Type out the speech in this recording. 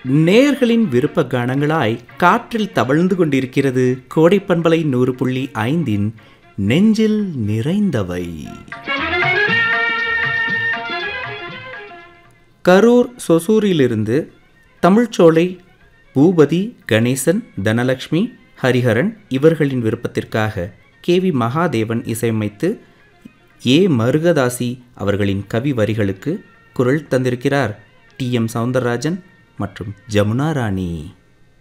நேயர்களின் விருப்ப கானங்களாய் காற்றில் தவழ்ந்து கொண்டிருக்கிறது கோடை பண்பலை நூறு புள்ளி ஐந்தின் நெஞ்சில் நிறைந்தவை கரூர் சொசூரிலிருந்து தமிழ்ச்சோலை பூபதி கணேசன் தனலக்ஷ்மி ஹரிஹரன் இவர்களின் விருப்பத்திற்காக கே வி மகாதேவன் இசையமைத்து ஏ மருகதாசி அவர்களின் கவி வரிகளுக்கு குரல் தந்திருக்கிறார் டி எம் சவுந்தரராஜன் மற்றும் ஜமுனா ராணி